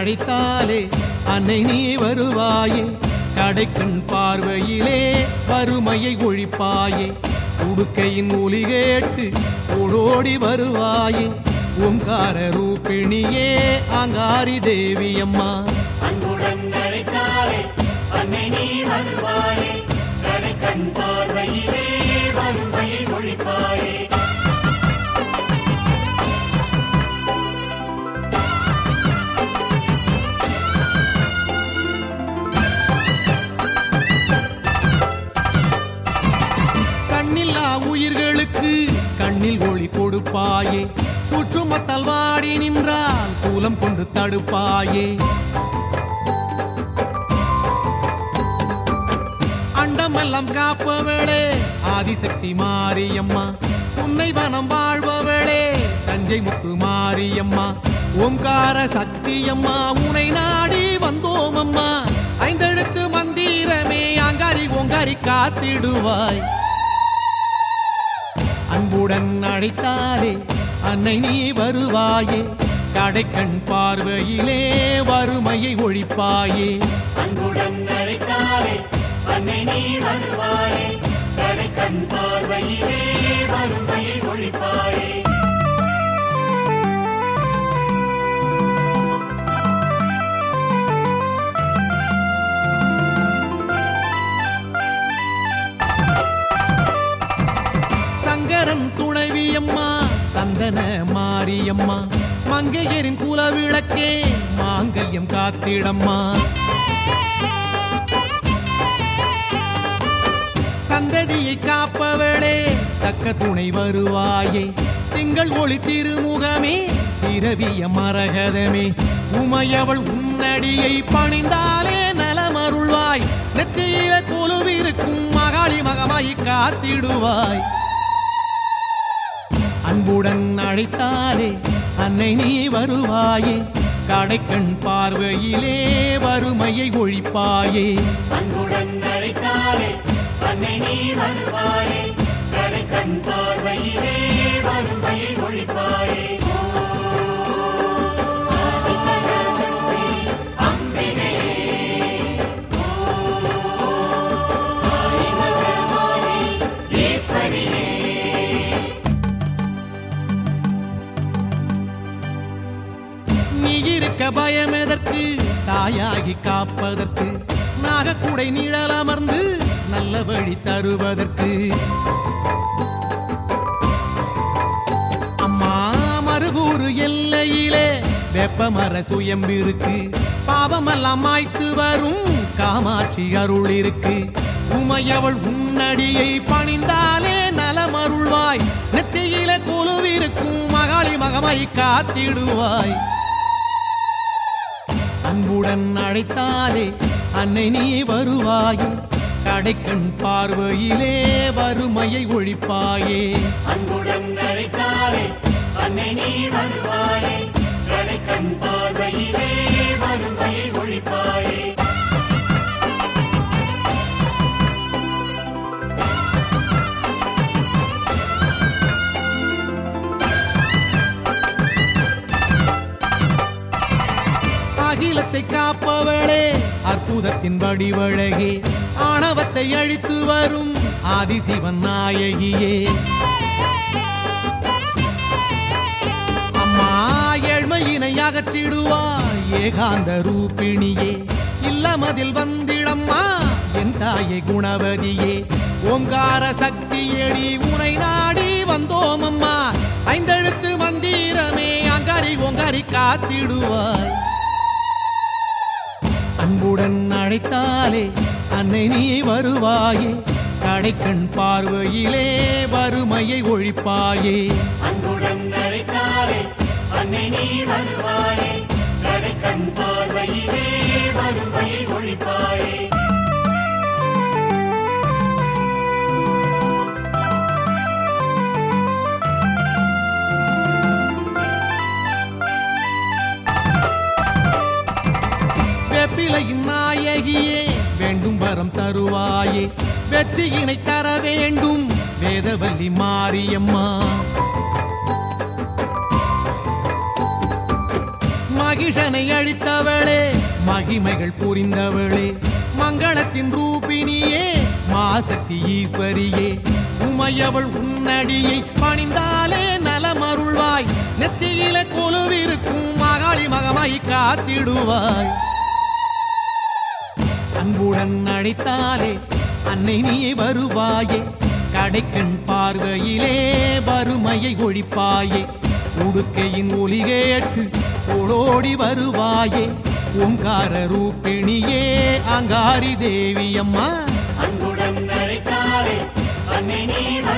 அழைத்தாலே அன்னை நீ வருவாயே கடைக்கண் பார்வையிலே வறுமையை ஒழிப்பாயே உடுக்கையின் ஒலி கேட்டு ஓடோடி வருவாயே ஓங்கார ரூபிணியே ஆங்காரி தேவி அம்மா அன்புடன் அழைத்தாலே அன்னை நீ வருவாயே கடைக்கண் பார்வையிலே வறுமையை ஒழிப்பாயே கண்ணில்லா உயிர்களுக்கு கண்ணில் ஒளி கொடுப்பாயே சுற்றுமத்தால் வாடி நின்றால் சூலம் கொண்டு தடுப்பாயே அண்டமெல்லாம் காப்பவளே ஆதிசக்தி மாரியம்மா உன்னை வனம் வாழ்பவளே தஞ்சை முத்து மாரியம்மா ஓம்கார சக்தியம்மா உனை நாடி வந்தோம் அம்மா ஐந்தெழுத்து மந்திரமே அங்காரி ஓங்காரி காத்திடுவாய் அன்புடன் அழைத்தாலே அன்னை நீ வருவாயே கடைக்கண் பார்வையிலே வறுமையை ஒழிப்பாயே அன்புடன் அழைத்தாலே அன்னை நீ வருவாயே கடைக்கண் பார்வையிலே வறுமையை ஒழிப்பாயே சங்கரன் துணைவியம்மா சந்தன மாரியம்மா மங்கையரின் குலவிளக்கே மாங்கல்யம் காத்திடம்மா சந்ததியை காப்பவளே தக்க துணை வருவாயே திங்கள் ஒளி திருமுகமே திரவிய மரகதமே உமையவள் உன்னடியை பணிந்தாலே நலமருள்வாய் நெற்றியில கொலுவிருக்கும் மகாளி மகமாய் காத்திடுவாய் அன்புடன் அழைத்தாலே அன்னை நீ வருவாயே கடைக்கண் பார்வையிலே வறுமையை ஒழிப்பாயே அன்புடன் அழைத்தாலே அன்னை நீ வருவாயே கடைக்கண் பார்வையிலே வறுமையை ஒழிப்பாயே நீ இருக்க பயம் எதற்கு தாயாகி காப்பதற்கு நாகக்குடை நிழல் அமர்ந்து நல்ல வழி தருவதற்கு அம்மா மறுகூறு எல்லையிலே வெப்பமர சுயம்பிருக்கு பாவமெல்லாம் மாய்த்து வரும் காமாட்சி அருள் இருக்கு உமையவள் உன்னடியை பணிந்தாலே நலமருள்வாய் நெற்றியில கொலுவிருக்கும் மகாளி மகமாய் காத்திடுவாய் அன்புடன் அழைத்தாலே அன்னை நீ வருவாயே கடைக்கண் பார்வையிலே வறுமையை ஒழிப்பாயே அன்புடன் அழைத்தாலே அன்னை நீ வருவாயே கடைக்கண் பார்வையிலே வறுமையை ஒழிப்பாயே அகிலத்தை காப்பவளே அற்புதத்தின் வடிவழகே ஆணவத்தை அழித்து வரும் ஆதிசிவன் நாயகியே அம்மா ஏழ்மையினை அகற்றிடுவாய் ஏகாந்த ரூபிணியே இல்லமதில் வந்திடம்மா என் தாயை குணவதியே ஓங்கார சக்தியடி உனை நாடி வந்தோம் அம்மா ஐந்தெழுத்து மந்திரமே அங்காரி ஓங்காரி காத்திடுவாய் அன்புடன் அழைத்தாலே அன்னை நீ வருவாயே கடைக்கண் பார்வையிலே வறுமையை ஒழிப்பாயே அன்புடன் அழைத்தாலே அன்னை நீ வருவாயே கடைக்கண் பார்வையிலே வறுமையை ஒழிப்பாயே வெப்பிலையின் நாயகியே வேண்டும் வரம் தருவாயே வெற்றியினை தர வேண்டும் வேதவல்லி மாரியம்மா மகிஷனை அழித்தவளே மகிமைகள் புரிந்தவளே மங்களத்தின் ரூபினியே மாசக்தி ஈஸ்வரியே உமையவள் உன்னடியை பணிந்தாலே நலமருள்வாய் நெற்றியில கொலுவிருக்கும் மகாளி மகமாய் காத்திடுவாய் அன்புடன் அழைத்தாலே அன்னை நீ வருவாயே கடைக்கண் பார்வையிலே வறுமையை ஒழிப்பாயே உடுக்கையின் ஒலி கேட்டு ஓடோடி வருவாயே ஓங்கார ரூபிணியே அங்காரி தேவி அம்மா அன்புடன் அழைத்தாலே அன்னை நீ